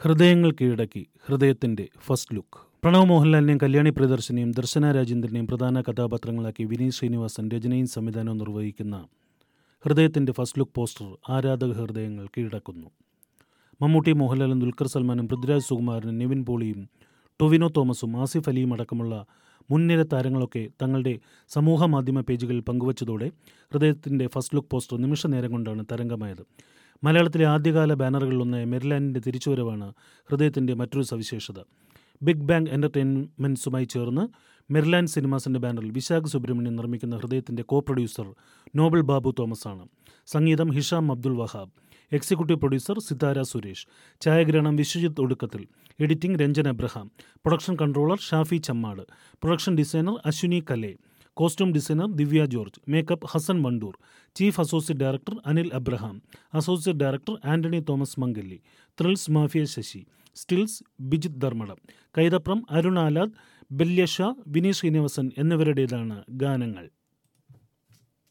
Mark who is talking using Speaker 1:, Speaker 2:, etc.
Speaker 1: ഹൃദയങ്ങൾ കീഴടക്കി ഹൃദയത്തിന്റെ ഫസ്റ്റ് ലുക്ക് പ്രണവ് മോഹൻലാലിനെയും കല്യാണി പ്രിയദർശനെയും ദർശന രാജേന്ദ്രനെയും പ്രധാന കഥാപാത്രങ്ങളാക്കി വിനീത് ശ്രീനിവാസൻ രചനയും സംവിധാനവും നിർവഹിക്കുന്ന ഹൃദയത്തിന്റെ ഫസ്റ്റ് ലുക്ക് പോസ്റ്റർ ആരാധക ഹൃദയങ്ങൾ കീഴടക്കുന്നു മമ്മൂട്ടി മോഹൻലാലും ദുൽഖർ സൽമാനും പൃഥ്വിരാജ് സുകുമാരനും നിവിൻ പോളിയും ടൊവിനോ തോമസും ആസിഫ് അലിയും അടക്കമുള്ള മുൻനിര താരങ്ങളൊക്കെ തങ്ങളുടെ സമൂഹ മാധ്യമ പേജുകളിൽ പങ്കുവച്ചതോടെ ഹൃദയത്തിൻ്റെ ഫസ്റ്റ് ലുക്ക് പോസ്റ്റർ നിമിഷ നേരം കൊണ്ടാണ് തരംഗമായത് മലയാളത്തിലെ ആദ്യകാല ബാനറുകളിലൊന്ന് മെരിലാൻഡിൻ്റെ തിരിച്ചുവരവാണ് ഹൃദയത്തിൻ്റെ മറ്റൊരു സവിശേഷത ബിഗ് ബാങ് എൻ്റർടൈൻമെൻറ്റ്സുമായി ചേർന്ന് മെർലാൻഡ് സിനിമാസിൻ്റെ ബാനറിൽ വിശാഖ് സുബ്രഹ്മണ്യൻ നിർമ്മിക്കുന്ന ഹൃദയത്തിൻ്റെ കോ പ്രൊഡ്യൂസർ നോബൽ ബാബു തോമസ് ആണ് സംഗീതം ഹിഷാം അബ്ദുൽ വഹാബ് എക്സിക്യൂട്ടീവ് പ്രൊഡ്യൂസർ സിതാര സുരേഷ് ഛായാഗ്രഹണം Viswajith Odukkathil editing Ranjan Abraham production controller Shafi Chemmad production designer Ashwini Kale costume designer Divya George makeup Hassan Wandoor chief associate director Anil Abraham associate director Antony Thomas Mangalli thrills Mafia Sasi stills Bijith Dharmadam Kaithapram Arun Alat ബല്യഷ വിനീത് ശ്രീനിവാസൻ എന്നിവരുടേതാണ് ഗാനങ്ങൾ